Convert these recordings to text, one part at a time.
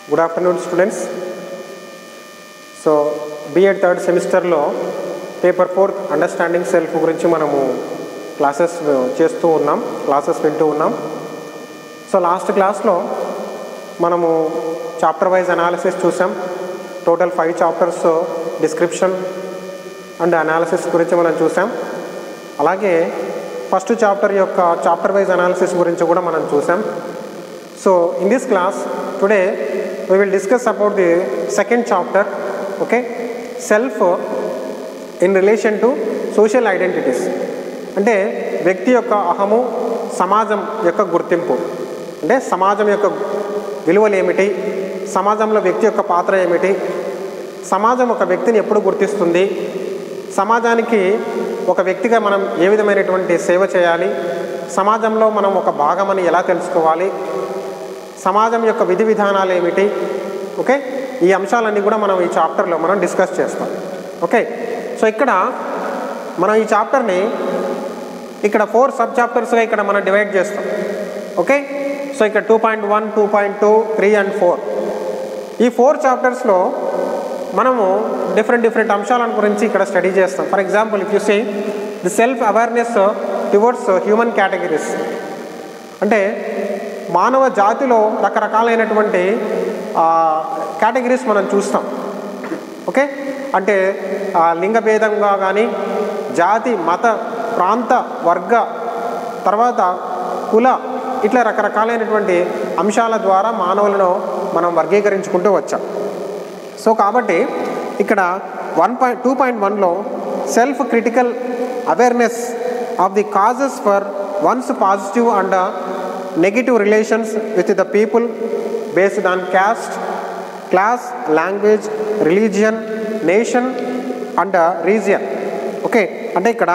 good afternoon students so B Ed third సెమిస్టర్లో paper fourth understanding self గురించి మనము classes చేస్తూ ఉన్నాం క్లాసెస్ వింటూ ఉన్నాం సో లాస్ట్ క్లాస్లో మనము చాప్టర్ వైజ్ అనాలిసిస్ చూసాం total five chapters description and analysis గురించి మనం చూసాం అలాగే ఫస్ట్ చాప్టర్ యొక్క చాప్టర్ వైజ్ అనాలిసిస్ గురించి కూడా మనం చూసాం so in this class today we will discuss about the second chapter okay self in relation to social identities అంటే వ్యక్తి యొక్క అహము సమాజం యొక్క గుర్తింపు అంటే సమాజం యొక్క విలువలు ఏమిటి సమాజంలో వ్యక్తి యొక్క పాత్ర ఏమిటి సమాజం ఒక వ్యక్తిని ఎప్పుడు గుర్తిస్తుంది సమాజానికి ఒక వ్యక్తిగా మనం ఏ విధమైనటువంటి సేవ చేయాలి సమాజంలో మనం ఒక భాగమని ఎలా తెలుసుకోవాలి సమాజం యొక్క విధి విధానాలు ఏమిటి ఓకే ఈ అంశాలన్నీ కూడా మనం ఈ చాప్టర్లో మనం డిస్కస్ చేస్తాం ఓకే సో ఇక్కడ మనం ఈ చాప్టర్ని ఇక్కడ ఫోర్ సబ్ చాప్టర్స్గా ఇక్కడ మనం డివైడ్ చేస్తాం ఓకే సో ఇక్కడ two point one two point two three and four ఈ ఫోర్ చాప్టర్స్లో మనము డిఫరెంట్ డిఫరెంట్ అంశాల గురించి ఇక్కడ స్టడీ చేస్తాం for example if you see the self awareness towards human categories అంటే మానవ జాతిలో రకరకాలైనటువంటి కేటగిరీస్ మనం చూస్తాం ఓకే అంటే లింగ భేదంగా కానీ జాతి మత ప్రాంత వర్గ తర్వాత కుల ఇట్లా రకరకాలైనటువంటి అంశాల ద్వారా మానవులను మనం వర్గీకరించుకుంటూ వచ్చాం సో కాబట్టి ఇక్కడ వన్ పాయింట్ టూ పాయింట్ వన్లో self critical awareness of the causes for one's positive and negative relations with the people based on caste class language religion nation and region okay అంటే ఇక్కడ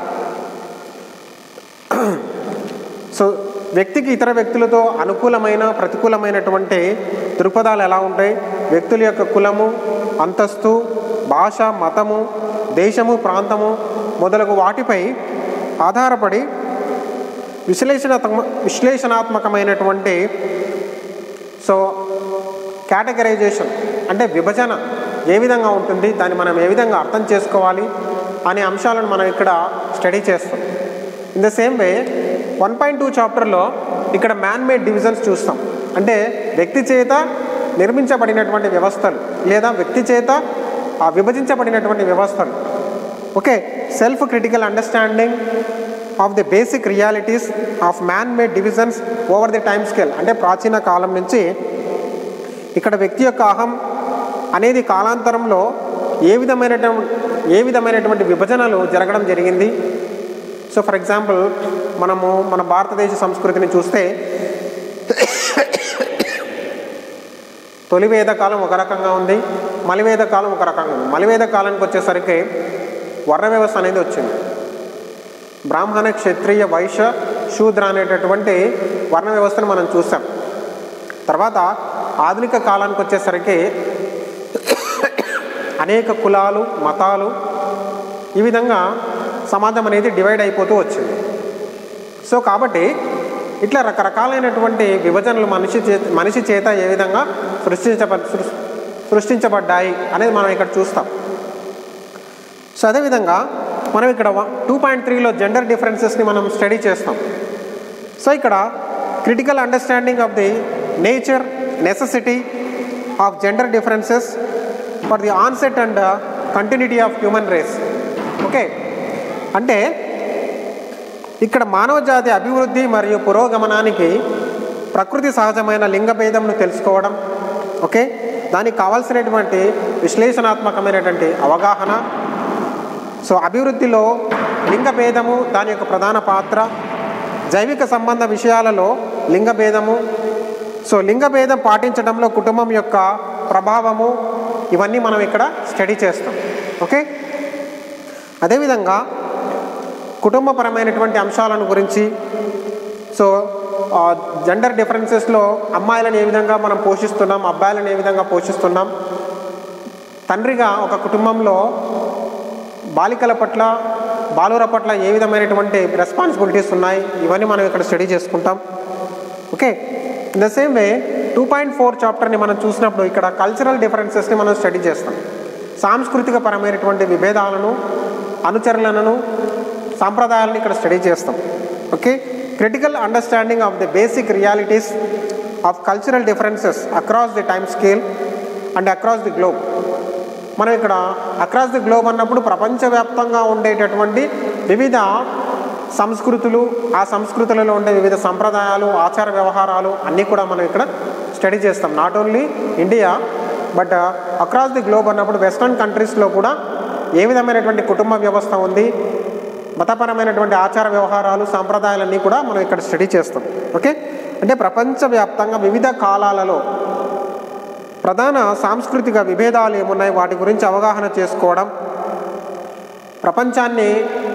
సో వ్యక్తికి ఇతర వ్యక్తులతో అనుకూలమైన ప్రతికూలమైనటువంటి దృక్పథాలు ఎలా ఉంటాయి వ్యక్తుల యొక్క కులము అంతస్తు భాష మతము దేశము ప్రాంతము మొదలగు వాటిపై ఆధారపడి విశ్లేషణాత్మ విశ్లేషణాత్మకమైనటువంటి సో కేటగరైజేషన్ అంటే విభజన ఏ విధంగా ఉంటుంది దాన్ని మనం ఏ విధంగా అర్థం చేసుకోవాలి అనే అంశాలను మనం ఇక్కడ స్టడీ చేస్తాం in the same way one point two చాప్టర్లో ఇక్కడ మ్యాన్ మేడ్ డివిజన్స్ చూస్తాం అంటే వ్యక్తి చేత నిర్మించబడినటువంటి వ్యవస్థలు లేదా వ్యక్తి చేత విభజించబడినటువంటి వ్యవస్థలు okay self critical understanding of the basic realities of man made divisions over the time scale అంటే ప్రాచీన కాలం నుంచి ఇక్కడ వ్యక్తి యొక్క అహం అనేది కాలాంతరంలో ఏ విధమైనటువంటి ఏ విధమైనటువంటి విభజనలు జరగడం జరిగింది సో ఫర్ ఎగ్జాంపుల్ మనము మన భారతదేశ సంస్కృతిని చూస్తే తొలివేద కాలం ఒక రకంగా ఉంది మలివేద కాలం ఒక రకంగా ఉంది మలివేద కాలానికి వచ్చేసరికి వర్ణ వ్యవస్థ అనేది వచ్చింది బ్రాహ్మణ క్షత్రియ వైశ్య శూద్ర అనేటటువంటి వర్ణ వ్యవస్థను మనం చూసాం తర్వాత ఆధునిక కాలానికి వచ్చేసరికి అనేక కులాలు మతాలు ఈ విధంగా సమాజం అనేది డివైడ్ అయిపోతూ వచ్చింది సో కాబట్టి ఇట్లా రకరకాలైనటువంటి విభజనలు మనిషి చే మనిషి చేత ఏ విధంగా సృష్టించబ సృష్టించబడ్డాయి అనేది మనం ఇక్కడ చూస్తాం సో అదేవిధంగా మనం ఇక్కడ టూ పాయింట్ త్రీలో జెండర్ డిఫరెన్సెస్ని మనం స్టడీ చేస్తాం సో ఇక్కడ critical understanding of the nature necessity of gender differences for the onset and continuity of human race okay అంటే ఇక్కడ మానవ జాతి అభివృద్ధి మరియు పురోగమనానికి ప్రకృతి సహజమైన లింగ భేదంను తెలుసుకోవడం ఓకే దానికి కావాల్సినటువంటి విశ్లేషణాత్మకమైనటువంటి అవగాహన సో అభివృద్ధిలో లింగ భేదము దాని యొక్క ప్రధాన పాత్ర జైవిక సంబంధ విషయాలలో లింగ భేదము సో లింగ భేదం పాటించడంలో కుటుంబం యొక్క ప్రభావము ఇవన్నీ మనం ఇక్కడ స్టడీ చేస్తాం ఓకే అదేవిధంగా కుటుంబపరమైనటువంటి అంశాలను గురించి సో జెండర్ డిఫరెన్సెస్లో అమ్మాయిలను ఏ విధంగా మనం పోషిస్తున్నాం అబ్బాయిలను ఏ విధంగా పోషిస్తున్నాం తండ్రిగా ఒక కుటుంబంలో బాలికల పట్ల బాలుర పట్ల ఏ విధమైనటువంటి రెస్పాన్సిబిలిటీస్ ఉన్నాయి ఇవన్నీ మనం ఇక్కడ స్టడీ చేసుకుంటాం okay in the same way two point four చాప్టర్ని మనం చూసినప్పుడు ఇక్కడ కల్చరల్ డిఫరెన్సెస్ని మనం స్టడీ చేస్తాం సాంస్కృతిక పరమైనటువంటి విభేదాలను అనుచరణలను సాంప్రదాయాలను ఇక్కడ స్టడీ చేస్తాం okay critical understanding of the basic realities of cultural differences across the time scale and across the globe మనం ఇక్కడ అక్రాస్ ది గ్లోబ్ అన్నప్పుడు ప్రపంచవ్యాప్తంగా ఉండేటటువంటి వివిధ సంస్కృతులు ఆ సంస్కృతులలో ఉండే వివిధ సంప్రదాయాలు ఆచార వ్యవహారాలు అన్నీ కూడా మనం ఇక్కడ స్టడీ చేస్తాం not only India but across the globe అన్నప్పుడు వెస్ట్రన్ కంట్రీస్లో కూడా ఏ విధమైనటువంటి కుటుంబ వ్యవస్థ ఉంది మతపరమైనటువంటి ఆచార వ్యవహారాలు సాంప్రదాయాలన్నీ కూడా మనం ఇక్కడ స్టడీ చేస్తాం ఓకే అంటే ప్రపంచవ్యాప్తంగా వివిధ కాలాలలో ప్రధాన సాంస్కృతిక విభేదాలు ఏమున్నాయి వాటి గురించి అవగాహన చేసుకోవడం ప్రపంచాన్ని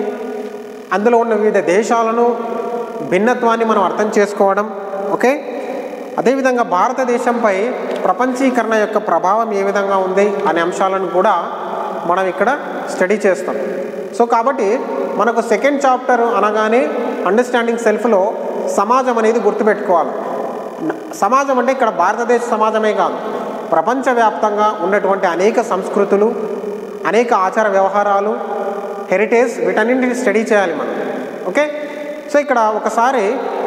అందులో ఉన్న వివిధ దేశాలను భిన్నత్వాన్ని మనం అర్థం చేసుకోవడం ఓకే అదేవిధంగా భారతదేశంపై ప్రపంచీకరణ యొక్క ప్రభావం ఏ విధంగా ఉంది అనే అంశాలను కూడా మనం ఇక్కడ స్టడీ చేస్తాం సో కాబట్టి మనకు సెకండ్ చాప్టర్ అనగానే అండర్స్టాండింగ్ సెల్ఫ్లో సమాజం అనేది గుర్తుపెట్టుకోవాలి సమాజం అంటే ఇక్కడ భారతదేశ సమాజమే కాదు ప్రపంచవ్యాప్తంగా ఉన్నటువంటి అనేక సంస్కృతులు అనేక ఆచార వ్యవహారాలు హెరిటేజ్ వీటన్నింటిని స్టడీ చేయాలి మనం ఓకే సో ఇక్కడ ఒకసారి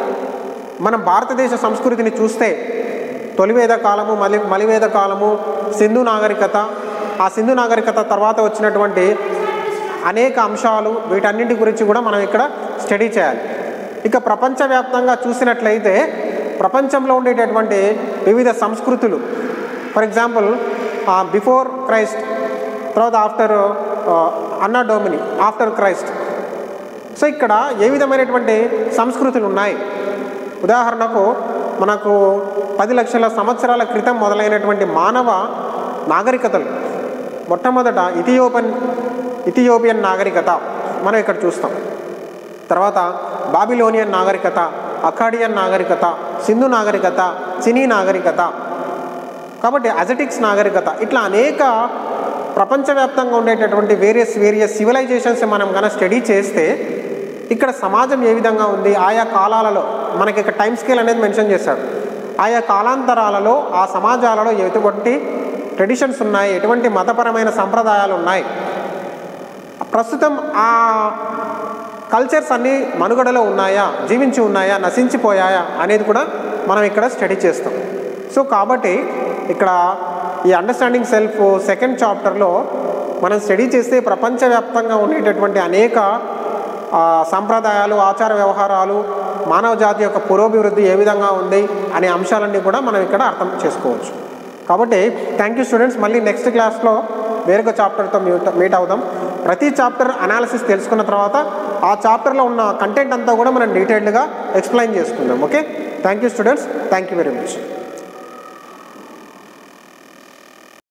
మనం భారతదేశ సంస్కృతిని చూస్తే తొలివేద కాలము మలి మలివేద కాలము సింధు నాగరికత ఆ సింధు నాగరికత తర్వాత వచ్చినటువంటి అనేక అంశాలు వీటన్నింటి గురించి కూడా మనం ఇక్కడ స్టడీ చేయాలి ఇక ప్రపంచవ్యాప్తంగా చూసినట్లయితే ప్రపంచంలో ఉండేటటువంటి వివిధ సంస్కృతులు ఫర్ ఎగ్జాంపుల్ బిఫోర్ క్రైస్ట్ తర్వాత after Anno Domini after Christ so ఇక్కడ ఏ విధమైనటువంటి సంస్కృతులు ఉన్నాయి ఉదాహరణకు మనకు పది లక్షల సంవత్సరాల క్రితం మొదలైనటువంటి మానవ నాగరికతలు మొట్టమొదట ఇథియోపన్ ఇథియోపియన్ నాగరికత మనం ఇక్కడ చూస్తాం తర్వాత బాబిలోనియన్ నాగరికత అకాడియన్ నాగరికత సింధు నాగరికత చినీ నాగరికత కాబట్టి అజటిక్స్ నాగరికత ఇట్లా అనేక ప్రపంచవ్యాప్తంగా ఉండేటటువంటి వేరియస్ వేరియస్ సివిలైజేషన్స్ మనం కనుక స్టడీ చేస్తే ఇక్కడ సమాజం ఏ విధంగా ఉంది ఆయా కాలాలలో మనకి ఇక్కడ టైం స్కేల్ అనేది మెన్షన్ చేశాడు ఆయా కాలాంతరాలలో ఆ సమాజాలలో ఎటువంటి ట్రెడిషన్స్ ఉన్నాయి ఎటువంటి మతపరమైన సంప్రదాయాలు ఉన్నాయి ప్రస్తుతం ఆ కల్చర్స్ అన్నీ మనుగడలో ఉన్నాయా జీవించి ఉన్నాయా నశించిపోయాయా అనేది కూడా మనం ఇక్కడ స్టడీ చేస్తాం సో కాబట్టి ఇక్కడ ఈ అండర్స్టాండింగ్ సెల్ఫ్ సెకండ్ చాప్టర్లో మనం స్టడీ చేస్తే ప్రపంచవ్యాప్తంగా ఉండేటటువంటి అనేక సంప్రదాయాలు ఆచార వ్యవహారాలు మానవ జాతి యొక్క పురోభివృద్ధి ఏ విధంగా ఉంది అనే అంశాలన్నీ కూడా మనం ఇక్కడ అర్థం చేసుకోవచ్చు కాబట్టి థ్యాంక్ యూ స్టూడెంట్స్ మళ్ళీ నెక్స్ట్ క్లాస్లో వేరొక చాప్టర్తో మీట్ మీట్ అవుదాం ప్రతి చాప్టర్ అనాలిసిస్ తెలుసుకున్న తర్వాత ఆ చాప్టర్లో ఉన్న కంటెంట్ అంతా కూడా మనం డీటెయిల్డ్గా ఎక్స్ప్లెయిన్ చేసుకుందాం okay thank you students thank you very much